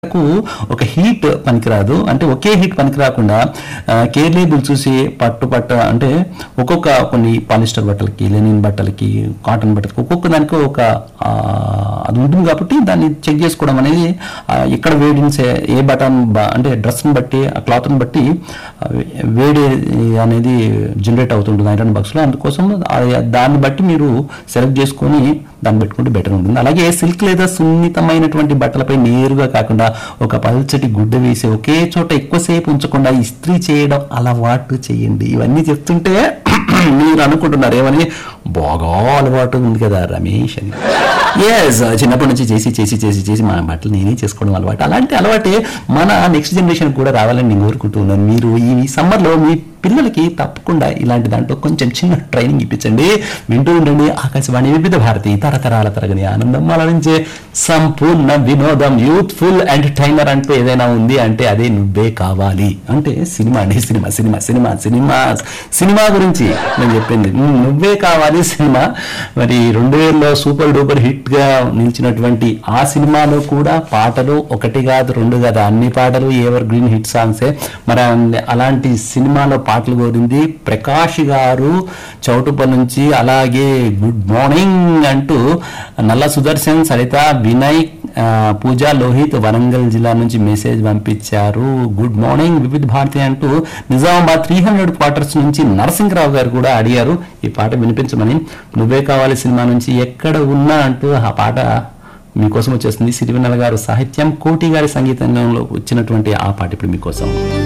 కు ఒక హీట్ పనికిరాదు అంటే ఒకే హీట్ పనికిరాకుండా కేర్ లేబుల్ చూసి పట్టు పట్ట అంటే ఒక్కొక్క కొన్ని పాలిస్టర్ బట్టలకి లెనిన్ బట్టలకి కాటన్ బట్టలకి ఒక్కొక్క దానికి ఒక ఆ, అది ఉంటుంది కాబట్టి దాన్ని చెక్ చేసుకోవడం అనేది ఆ, ఎక్కడ వేడిని సే- ఏ బటన్ బ- అంటే డ్రెస్ని బట్టి ఆ క్లాత్ని బట్టి ఆ, వేడి అనేది జనరేట్ అవుతుంటుంది ఐరన్ బాక్స్లో అందుకోసం ఆ- దాన్ని బట్టి మీరు సెలెక్ట్ చేసుకొని దాన్ని పెట్టుకుంటే బెటర్ ఉంటుంది అలాగే సిల్క్ లేదా సున్నితమైనటువంటి బట్టలపై నేరుగా కాకుండా ఒక పల్చటి గుడ్డ వేసి ఒకే చోట ఎక్కువసేపు ఉంచకుండా ఇస్త్రీ చేయడం అలవాటు చేయండి ఇవన్నీ చెప్తుంటే మీరు అనుకుంటున్నారు ఏమని బాగా అలవాటు ఉంది కదా రమేష్ అని ఎస్ చిన్నప్పటి నుంచి చేసి చేసి చేసి చేసి మా బట్టలు నేనే చేసుకోవడం అలవాటు అలాంటి అలవాటే మన నెక్స్ట్ జనరేషన్ కూడా రావాలని నేను కోరుకుంటున్నాను మీరు ఈ సమ్మర్లో మీ పిల్లలకి తప్పకుండా ఇలాంటి దాంట్లో కొంచెం చిన్న ట్రైనింగ్ ఇప్పించండి వింటూ ఉండండి ఆకాశవాణి వివిధ భారతి తరతరాల తరగని ఆనందం అలరించే సంపూర్ణ వినోదం యూత్ఫుల్ ఎంటర్టైనర్ అంటూ ఏదైనా ఉంది అంటే అదే నువ్వే కావాలి అంటే సినిమా అండి cinema cinema cinema cinema cinema గురించి నేను చెప్పింది ఉమ్, నువ్వే కావాలి సినిమా మరి రెండు వేలలో సూపర్ డూపర్ హిట్ గా నిలిచినటువంటి ఆ సినిమాలో కూడా పాటలు ఒకటి కాదు రెండు కాదు అన్ని పాటలు ఎవర్ గ్రీన్ హిట్ సాంగ్సే మరి అన్- అలాంటి సినిమాలో పాటలు కోరింది ప్రకాష్ గారు చౌటుప్ప నుంచి అలాగే గుడ్ మార్నింగ్ అంటూ నల్ల సుదర్శన్ సరిత వినయ్ ఆ, పూజ లోహిత్ వరంగల్ జిల్లా నుంచి మెసేజ్ పంపించారు గుడ్ మార్నింగ్ వివిధ భారతి అంటూ నిజామాబాద్ త్రీ హండ్రెడ్ క్వార్టర్స్ నుంచి నరసింహరావు గారు కూడా అడిగారు ఈ పాట వినిపించమని నువ్వే కావాలి సినిమా నుంచి ఎక్కడ ఉన్నా అంటూ ఆ పాట మీకోసం వచ్చేస్తుంది సిరివెన్నెల గారు సాహిత్యం కోటి గారి సంగీతంలో వచ్చినటువంటి ఆ పాట ఇప్పుడు మీకోసం